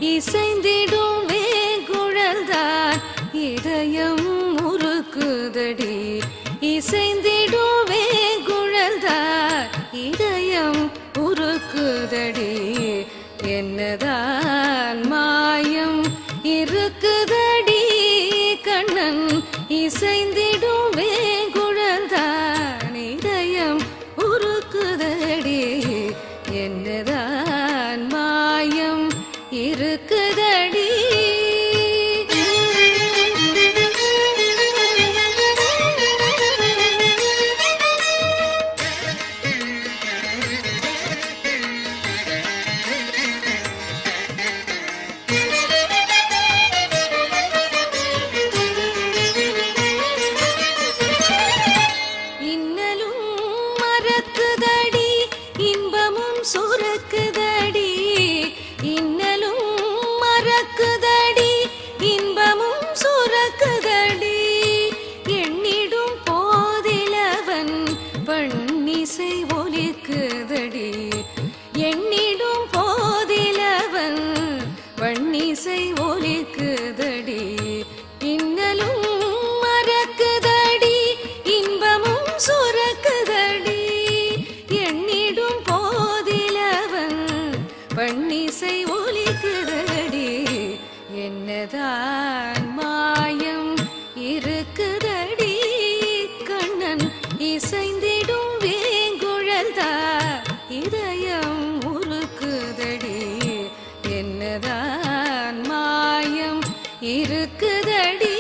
இசைந்திடும் வேங்குழல்தான் இதயம் முறுக்குதடி இசைந்திடும் வேங்குழல்தான் இதயம் உருக்குதடி என்னதான் மாயம் இருக்குதடி கண்ணன் இசைந்திடும் வேங்குழல்தான் இதயம் உருக்குதடி என்னதான் மாயம் இருக்குதடி இன்னலும் மறக்குதடி இன்பமும் சுரக்குதடி இன்னலும் மறக்குதடி இன்பமும் சுரக்குதடி எண்ணிடும் போதிலவன் பண்ணிசை ஒலிக்குதடி எண்ணிடும் போதிலவன் பண்ணிசை ஒலிக்குதடி இன்னலும் மறக்குதடி இன்பமும் சுரக்குதடி எண்ணிடும் போதிலவன் பண்ணிசை ஒலிக்குதடி என்னதான் மாயம் இருக்குதடி கண்ணன் இசைந்திடும் வேங்குழல்தா இதயம் உருக்குதடி என்னதான் மாயம் இருக்குதடி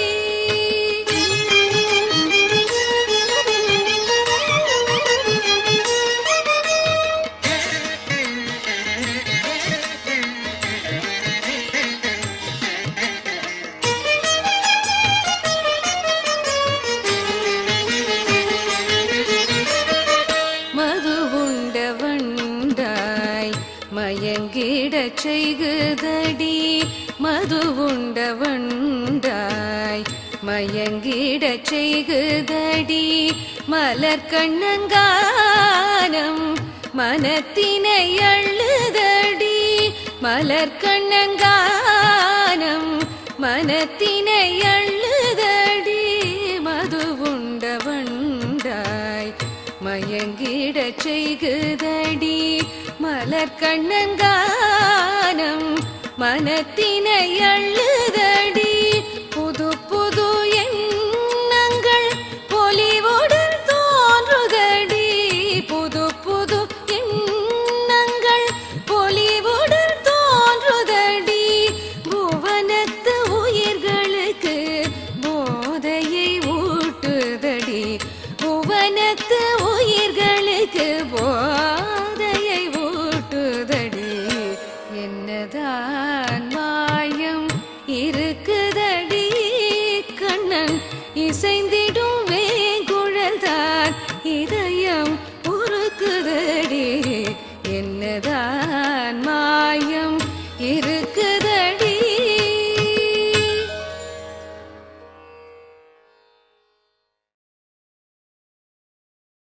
மது உண்டவண்டாய் மயங்கிடச் செய்குதடி மது உண்டவண்டாய் மயங்கிடச் செய்குதடி மலர் கண்ணங்கானம் மனத்தினை அள்ளுதடி மலர் கண்ணங்கானம் மனத்தினை அள்ளுதடி மது உண்டவண்டாய் மயங்கிடச் செய்குதடி மலர் கண்ணங்கானம் மனத்தினை அள்ளுதடி புது புது எண்ணங்கள் பொலிவுடன் தோன்றுதடி புது புது எண்ணங்கள் பொலிவுடன் தோன்றுதடி புவனத்து உயிர்களுக்கு போதையை ஊட்டுதடி புவனத்து உயிர்களுக்கு போதையை ஊட்டுதடி என்னதான் மாயம் இருக்குதடி கண்ணன் இசைந்திடும் வேங்குழல்தான் இதயம் உருக்குதடி என்னதான் மாயம் இருக்கு